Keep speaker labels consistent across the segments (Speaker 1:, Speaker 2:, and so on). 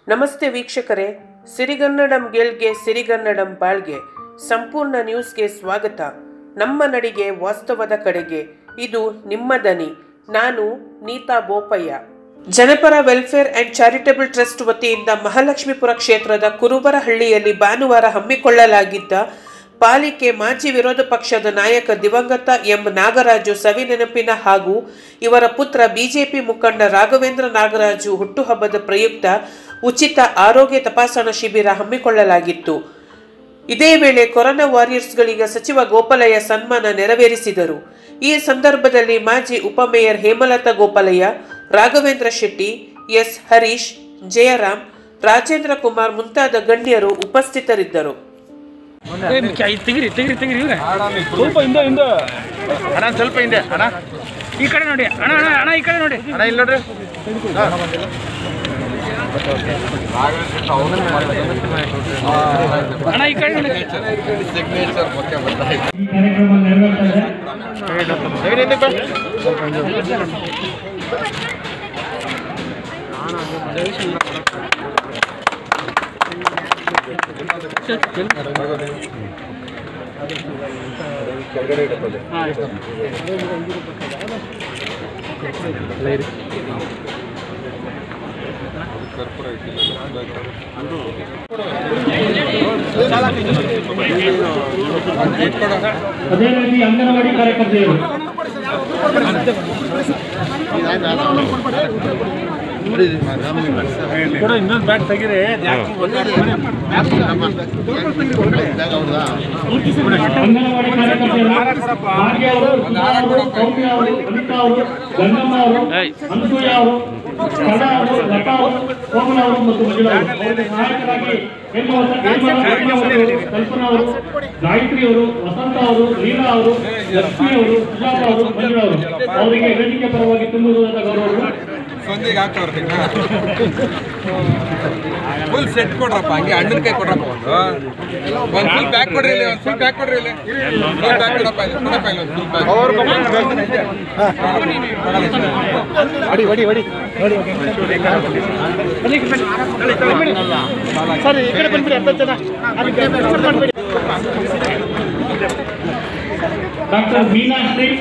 Speaker 1: ನಮಸ್ತೆ ವೀಕ್ಷಕರೇ ಸಿರಿಗನ್ನಡಂ ಗೆಲ್ಗೆ ಸಿರಿಗನ್ನಡಂ ಬಾಳ್ಗೆ ಸಂಪೂರ್ಣ ನ್ಯೂಸ್ಗೆ ಸ್ವಾಗತ ನಮ್ಮ ನಡಿಗೆ ವಾಸ್ತವದ ಕಡೆಗೆ ಇದು ನಿಮ್ಮ ದನಿ ನಾನು ನೀತಾ ಬೋಪಯ್ಯ ಜನಪರ ವೆಲ್ಫೇರ್ ಅಂಡ್ ಚಾರಿಟಬಲ್ ಟ್ರಸ್ಟ್ ವತಿಯಿಂದ ಮಹಾಲಕ್ಷ್ಮೀಪುರ ಕ್ಷೇತ್ರದ ಕುರುಬರಹಳ್ಳಿಯಲ್ಲಿ ಭಾನುವಾರ ಹಮ್ಮಿಕೊಳ್ಳಲಾಗಿದ್ದ ಪಾಲಿಕೆ ಮಾಜಿ ವಿರೋಧ ಪಕ್ಷದ ನಾಯಕ ದಿವಂಗತ ಎಂ ನಾಗರಾಜು ಸವಿನೆನಪಿನ ಹಾಗೂ ಇವರ ಪುತ್ರ ಬಿಜೆಪಿ ಮುಖಂಡ ರಾಘವೇಂದ್ರ ನಾಗರಾಜು ಹುಟ್ಟುಹಬ್ಬದ ಪ್ರಯುಕ್ತ ಉಚಿತ ಆರೋಗ್ಯ ತಪಾಸಣಾ ಶಿಬಿರ ಹಮ್ಮಿಕೊಳ್ಳಲಾಗಿತ್ತು ಇದೇ ವೇಳೆ ಕೊರೋನಾ ವಾರಿಯರ್ಸ್ಗಳಿಗೆ ಸಚಿವ ಗೋಪಾಲಯ್ಯ ಸನ್ಮಾನ ನೆರವೇರಿಸಿದರು ಈ ಸಂದರ್ಭದಲ್ಲಿ ಮಾಜಿ ಉಪಮೇಯರ್ ಹೇಮಲತಾ ಗೋಪಾಲಯ್ಯ ರಾಘವೇಂದ್ರ ಶೆಟ್ಟಿ ಎಸ್ ಹರೀಶ್ ಜಯರಾಮ್ ರಾಜೇಂದ್ರ ಕುಮಾರ್ ಮುಂತಾದ ಗಣ್ಯರು ಉಪಸ್ಥಿತರಿದ್ದರು
Speaker 2: ಏ, ಕ- ತೆಗಿರಿ ತೆಗಿರಿ ತೆಗಿರಿ ಇವ್ರೆ ಸ್ವಲ್ಪ ಹಿಂದೆ ಹಿಂದೆ
Speaker 3: ಅಣ್ಣ ಸ್ವಲ್ಪ ಹಿಂದೆ ಅಣ್ಣ
Speaker 2: ಈ ಕಡೆ ನೋಡಿ ಅಣ್ಣ ಅಣ್ಣ ಅಣ್ಣ ಈ ಕಡೆ ನೋಡಿ
Speaker 3: ಅಣ್ಣ ಇಲ್ಲಿ ನೋಡ್ರಿ
Speaker 2: ಅಣ್ಣ ಈ ಕಡೆ ನೋಡಿ
Speaker 3: ಸಿಗ್ನೇಚರ್ ಓಕೆ ಬರ್ತಾಯಿದೆ
Speaker 4: ಈ ಕಾರ್ಯಕ್ರಮ ನೆರವೇರ್ತದೆ
Speaker 3: ತೆಗೀರಿ ಹಿಂದೆ ಬಾ.
Speaker 4: ಅದೇ ರೀತಿ ಅಂಗನವಾಡಿ ಕಾರ್ಯಕರ್ತೆಯರು
Speaker 2: ಇನ್ನೊಂದು ಬ್ಯಾಗ್ ತೆಗಿರಿ
Speaker 4: ಅಂಗನವಾಡಿ ಕಾರ್ಯಕರ್ತೆಯರು ಭಾಗ್ಯ ಅವರು ಸುಧಾ ಅವರು ಸೌಮ್ಯ ಅವರು ಅನಿತಾ ಅವರು ಗಂಗಮ್ಮ ಅವರು ಅನಸೂಯ ಅವರು ಕಡ ಅವರು ಲತಾ ಅವರು ಸೋಮನ ಅವರು ಮತ್ತು ಮಂಜುಳಾ ಅವರು ಅವರಿಗೆ ಸಹಾಯಕರಾಗಿ ಹೇಮವತ- ಹೇಮಲತಾ ಅವರು ಕಲ್ಪನಾ ಅವರು ಗಾಯತ್ರಿ ಅವರು ವಸಂತ ಅವರು ಲೀಲಾ ಅವರು ಲಕ್ಷ್ಮಿ ಅವರು ಸುಜಾತ ಅವರು ಮಂಜುಳಾ ಅವರು ಅವರಿಗೆ ವೇದಿಕೆ ಪರವಾಗಿ ತುಂಬುವುದಾದ ಗೌರವಗಳು
Speaker 5: ಸೊಂದಿಗೆ ಹಾಕೋರ್ರಿ ಫುಲ್ ಸೆಟ್ ಕೊಡ್ರಪ್ಪ ಹಂಗೆ ಅಣ್ಣನ ಕೈ ಕೊಡ್ರಪ್ಪ ಒಂದು ಒಂದ್ ಫುಲ್ ಬ್ಯಾಕ್ ಕೊಡ್ರಿ ಇಲ್ಲಿ ಒಂದ್ ಫುಲ್ ಬ್ಯಾಕ್ ಕೊಡ್ರಿ ಇಲ್ಲಿ ಫುಲ್ ಬ್ಯಾಕ್ ಕೊಡಪ್ಪ ಇಲ್ಲಿ ಕೊಡಪ್ಪ ಇಲ್ಲಿ ಒಂದು full back
Speaker 4: doctor Meenashree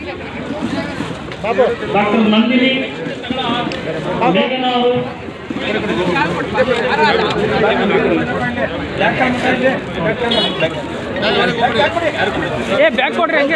Speaker 4: doctor Nandini ಮೇಘನಾ ಅವರು
Speaker 2: ಏ ಬ್ಯಾಗ್ ಕೊಡ್ರಿ ಹಂಗೆ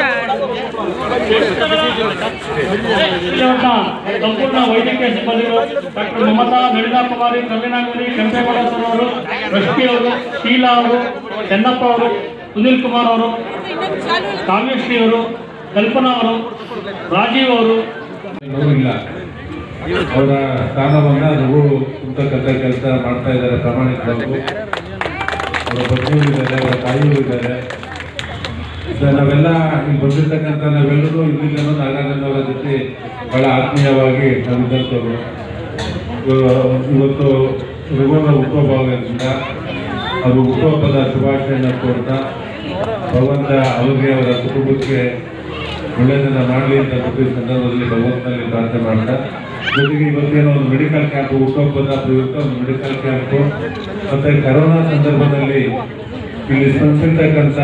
Speaker 4: ಇಲ್ಲಿರುವಂತ ಸಂಪೂರ್ಣ ವೈದ್ಯಕೀಯ ಸಿಬ್ಬಂದಿಗಳು ಡಾಕ್ಟರ್ ಮಮತಾ ಲಲಿತಾ ಕುಮಾರಿ ಕಲ್ಲಿನಾಗರಿ ಕೆಂಪೇಗೌಡ ಸರ್ ಅವರು ರಶ್ಮಿ ಅವರು ಶೀಲಾ ಅವರು ಚೆನ್ನಪ್ಪ ಅವರು ಸುನೀಲ್ ಕುಮಾರ್ ಅವರು ಕಾವ್ಯಶ್ರೀ ಅವರು ಕಲ್ಪನಾ ಅವರು ರಾಜೀವ್ ಅವರು
Speaker 6: ಇಲ್ಲ ಅವರ ಸ್ಥಾನವನ್ನ ನಾವು ತುಂಬತಕ್ಕಂಥ ಕೆಲಸ ಮಾಡ್ತಾ ಇದ್ದಾರೆ ಪ್ರಾಮಾಣಿಕವಾಗಿ ಅವರ ಪತ್ನಿಯೂ ಇದ್ದಾರೆ ಅವರ ತಾಯಿಯೂ ಇದ್ದಾರೆ ಸೊ ನಾವೆಲ್ಲ ಇಲ್ಲಿ ಬಂದಿರ್ತಕ್ಕಂಥ ನಾವೆಲ್ಲರೂ ಇಲ್ಲಿಂದನೂ ನಾಗಾನಂದ ಅವರ ಜೊತೆ ಬಹಳ ಆತ್ಮೀಯವಾಗಿ ನಾವು ಇದ್ದಂಥವ್ರು ಇವ- ಇವತ್ತು ಋಗನ ಹುಟ್ಟುಹಬ್ಬದಿಂದ ಅವರು ಹುಟ್ಟುಹಬ್ಬದ ಶುಭಾಶಯನ ಕೋರ್ತಾ ಭಗವಂತ ಅವರಿಗೆ ಅವರ ಕುಟುಂಬಕ್ಕೆ ಒಳ್ಳೆಯದನ್ನ ಮಾಡಲಿ ಅಂತ ಪ್ರತಿ ಸಂದರ್ಭದಲ್ಲಿ ಭಗವಂತನಲ್ಲಿ ಪ್ರಾರ್ಥನೆ ಮಾಡ್ತಾ ಜೊತೆಗೆ ಇವತ್ತೇನೋ ಒಂದು ಮೆಡಿಕಲ್ ಕ್ಯಾಂಪ್ ಹುಟ್ಟುಹಬ್ಬದ ಪ್ರಯುಕ್ತ ಒಂದು ಮೆಡಿಕಲ್ ಕ್ಯಾಂಪು ಮತ್ತೆ ಕರೋನಾ ಸಂದರ್ಭದಲ್ಲಿ ಇಲ್ಲಿ ಸ್ಪಂದಿಸಿರ್ತಕ್ಕಂಥ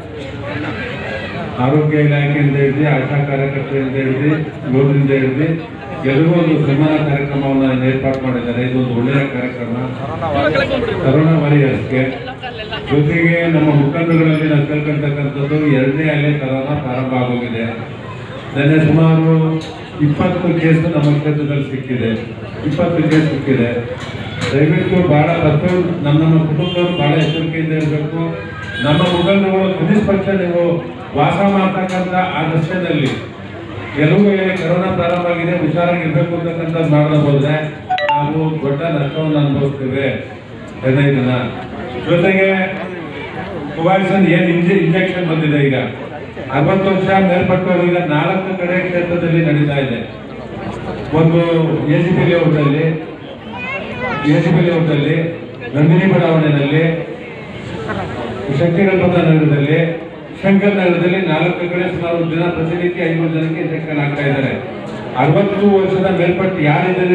Speaker 6: ಆರೋಗ್ಯ ಇಲಾಖೆಯಿಂದ ಹಿಡಿದು ಆಶಾ ಕಾರ್ಯಕರ್ತೆಯಿಂದ ಹಿಡಿದು ಯೋಗದಿಂದ ಹಿಡಿದು ಎಲ್ಲರಿಗೂ ಒಂದು ಸನ್ಮಾನ ಕಾರ್ಯಕ್ರಮವನ್ನು ಏರ್ಪಾಡು ಮಾಡಿದ್ದಾರೆ ಇದೊಂದು ಒಳ್ಳೆಯ ಕಾರ್ಯಕ್ರಮ ಕರೋನಾ ವಾರಿಯರ್ಸ್ಗೆ ಜೊತೆಗೆ ನಮ್ಮ ಮುಖಂಡಗಳಲ್ಲಿ ನಾವು ಕೇಳ್ಕೊಂತಕ್ಕಂಥದ್ದು ಎರಡನೇ ಅಲೆ ಕರೋನಾ ಪ್ರಾರಂಭ ಆಗೋಗಿದೆ ನೆನ್ನೆ ಸುಮಾರು ಇಪ್ಪತ್ತು ಕೇಸ್ ನಮ್ಮ ಕ್ಷೇತ್ರದಲ್ಲಿ ಸಿಕ್ಕಿದೆ ಇಪ್ಪತ್ತು ಕೇಸ್ ಸಿಕ್ಕಿದೆ ದಯವಿಟ್ಟು ಬಹಳ ಪ್ರತಿಯೊಂದು ನಮ್ಮ ನಮ್ಮ ಕುಟುಂಬದವರು ಬಹಳ ಎಚ್ಚರಿಕೆಯಿಂದ ಇರಬೇಕು ನಮ್ಮ ಮುಖಂಡರುಗಳು ಕನಿಷ್ಠ ಪಕ್ಷ ನೀವು ವಾಸ ಮಾಡ್ತಕ್ಕಂಥ ಆ ದೃಶ್ಯದಲ್ಲಿ ಕೆಲವು ಕರೋನಾ ಪ್ರಾರಂಭ ಆಗಿದೆ ಹುಷಾರಾಗಿರ್ಬೇಕು ಅಂತಕ್ಕಂಥದ್ದು ಮಾಡಲು ಹೋದ್ರೆ ನಾವು ದೊಡ್ಡ ನಷ್ಟವನ್ನು ಅನುಭವಿಸ್ತೇವೆ ಹದಿನೈದು ದಿನ ಜೊತೆಗೆ ಕೋವ್ಯಾಕ್ಸಿನ್ ಏನ್ ಇಂಜೆ ಇಂಜೆಕ್ಷನ್ ಬಂದಿದೆ ಈಗ ಅರವತ್ತು ವರ್ಷ ಮೇಲ್ಪಟ್ಟವರು ಈಗ ನಾಲ್ಕು ಕಡೆ ಕ್ಷೇತ್ರದಲ್ಲಿ ನಡೀತಾ ಇದೆ ಒಂದು ಎ ಸಿ ಪಿ ಲೇಔಟಲ್ಲಿ ಎ ಸಿ ಪಿ ಲೇಔಟಲ್ಲಿ ನಂದಿನಿ ಬಡಾವಣೆಯಲ್ಲಿ ಶಕ್ತಿಗಲ್ಪದ ನಗರದಲ್ಲಿ ಶಂಕರ್ ನಗರದಲ್ಲಿ ನಾಲ್ಕು ಕಡೆ ಸುಮಾರು ದಿನ ಪ್ರತಿನಿತ್ಯ ಐನೂರು ಜನಕ್ಕೆ ಇಂಜೆಕ್ಷನ್ ಆಗ್ತಾ ಇದ್ದಾರೆ ಅರವತ್ತು ವರ್ಷದ ಮೇಲ್ಪಟ್ಟು ಯಾರಿದ್ದಾರೆ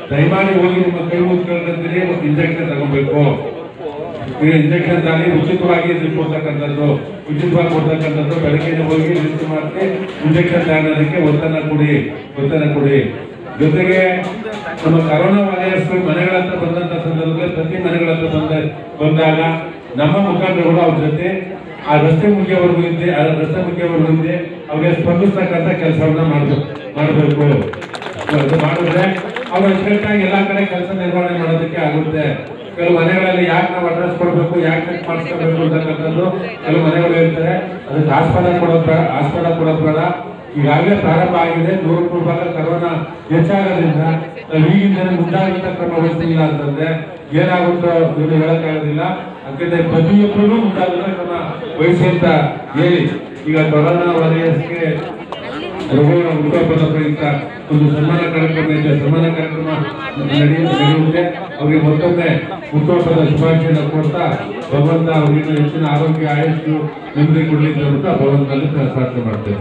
Speaker 6: ದಯಮಾಡಿ ಹೋಗಿ ನಿಮ್ಮ ಕೈ ಮುಚ್ಕೊಳ್ತೀನಿ ಮತ್ತು ಇಂಜೆಕ್ಷನ್ ತಗೋಬೇಕು ಈಗ ಇಂಜೆಕ್ಷನ್ ತಾನೇ ಉಚಿತವಾಗಿ ಇದಕ್ಕೆ ಕೊಡ್ತಕ್ಕಂಥದ್ದು ಉಚಿತವಾಗಿ ಕೊಡ್ತಕ್ಕಂಥದ್ದು ಬೆಳಗ್ಗೆ ಹೋಗಿ ಲಿಸ್ಟ್ ಮಾಡಿ ಇಂಜೆಕ್ಷನ್ ತಗೊಳ್ಳೋದಕ್ಕೆ ಒತ್ತನ್ನ ಕೊಡಿ ಒತ್ತನ್ನ ಕೊಡಿ ಜೊತೆಗೆ ನಮ್ಮ ಕರೋನಾ ವೈರಸ್ ಮನೆಗಳ ಹತ್ರ ಬಂದಂತ ಸಂದರ್ಭದಲ್ಲಿ ಪ್ರತಿ ಮನೆಗಳ ಹತ್ರ ಬಂದ ಬಂದಾಗ ನಮ್ಮ ಮುಖಂಡರುಗಳು ಅವ್ರ ಜೊತೆ ಆ ರಸ್ತೆ ಮುಗಿಯವರೆಗೂ ಇದ್ದೆ ಆ ರಸ್ತೆ ಮುಗಿಯವರೆಗೂ ಇದ್ದೆ ಅವ್ರಿಗೆ ಸ್ಪಂದಿಸ್ತಕ್ಕಂಥ ಕೆಲಸವನ್ನ ಮಾಡಬೇಕು ಮಾಡಬೇಕು ಅದು ಮಾಡಿದ್ರೆ ಅವ್ರು ಅಚ್ಚುಕಟ್ಟಾಗಿ ಎಲ್ಲಾ ಕಡೆ ಕೆಲಸ ನಿರ್ವಹಣೆ ಮಾಡೋದಕ್ಕೆ ಆಗುತ್ತೆ ಕೆಲವು ಮನೆಗಳಲ್ಲಿ ಯಾಕೆ ನಾವು ಅಡ್ರೆಸ್ ಕೊಡಬೇಕು ಯಾಕೆ ಚೆಕ್ ಮಾಡಿಸ್ಕೋಬೇಕು ಅಂತಕ್ಕಂಥದ್ದು ಕೆಲವು ಮನೆಗಳು ಹೇಳ್ತಾರೆ ಅದಕ್ಕೆ ಹಾಸ್ಪಿಟಲ್ ಕೊಡೋದು ಬೇಡ ಹಾಸ್ಪಿಟಲ್ ಕೊಡೋದು ಬೇಡ ಈಗಾಗಲೇ ಪ್ರಾರಂಭ ಆಗಿದೆ ನೂರಕ್ಕೂ ಭಾಗ ಕರೋನಾ ಹೆಚ್ಚಾಗೋದ್ರಿಂದ ನಾವು ಈಗಿಂದ ಮುಂದಾಗಿದ್ದ ಕ್ರಮ ವಹಿಸಿಲ್ಲ ಅಂತಂದ್ರೆ ಏನಾಗುತ್ತೋ ಏನು ಹೇಳಕ್ಕಾಗೋದಿಲ್ಲ ಯಾಕಂದ್ರೆ ಪ್ರತಿಯೊಬ್ಬರೂ ಮುಂದಾಗಿದ್ದ ಕ್ರಮ ವಹಿಸಿ ಅಂತ ಹೇಳಿ ಈಗ ಕೊರೋನಾ ವೈರಸ್ಗೆ ರಘುವರ ಹುಟ್ಟುಹಬ್ಬದ ಪ್ರಯುಕ್ತ ಒಂದು ಸನ್ಮಾನ ಕಾರ್ಯಕ್ರಮ ಇದೆ ಸನ್ಮಾನ ಕಾರ್ಯಕ್ರಮ ನಡೆಯ- ನಡೆಯುತ್ತೆ ಅವರಿಗೆ ಮತ್ತೊಮ್ಮೆ ಹುಟ್ಟುಹಬ್ಬದ ಶುಭಾಶಯನ ಕೊಡ್ತಾ ಭಗವಂತ ಅವರಿಗೆ ಹೆಚ್ಚಿನ ಆರೋಗ್ಯ ಆಯಸ್ಸು ನೆಮ್ಮದಿ ಕೊಡ್ಲಿಕ್ಕೆ ಅಂತ ಭಗವಂತನಲ್ಲಿ ಪ್ರಾರ್ಥನೆ ಮಾಡ್ತೇವೆ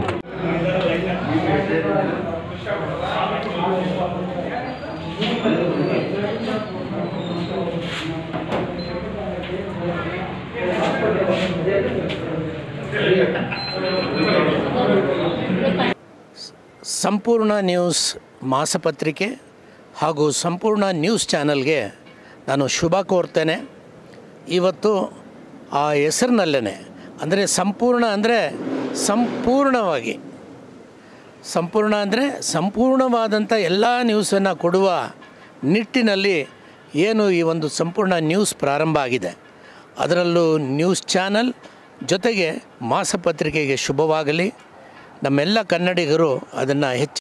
Speaker 7: ಸಂಪೂರ್ಣ ನ್ಯೂಸ್ ಮಾಸಪತ್ರಿಕೆ ಹಾಗೂ ಸಂಪೂರ್ಣ ನ್ಯೂಸ್ ಚಾನಲ್ಗೆ ನಾನು ಶುಭ ಕೋರ್ತೇನೆ ಇವತ್ತು ಆ ಹೆಸರಿನಲ್ಲೇ ಅಂದರೆ ಸಂಪೂರ್ಣ ಅಂದರೆ ಸಂಪೂರ್ಣವಾಗಿ ಸಂಪೂರ್ಣ ಅಂದರೆ ಸಂಪೂರ್ಣವಾದಂಥ ಎಲ್ಲ ನ್ಯೂಸನ್ನು ಕೊಡುವ ನಿಟ್ಟಿನಲ್ಲಿ ಏನು ಈ ಒಂದು ಸಂಪೂರ್ಣ ನ್ಯೂಸ್ ಪ್ರಾರಂಭ ಆಗಿದೆ ಅದರಲ್ಲೂ ನ್ಯೂಸ್ ಚಾನಲ್ ಜೊತೆಗೆ ಮಾಸಪತ್ರಿಕೆಗೆ ಶುಭವಾಗಲಿ ನಮ್ಮೆಲ್ಲ ಕನ್ನಡಿಗರು ಅದನ್ನು ಹೆಚ್ಚು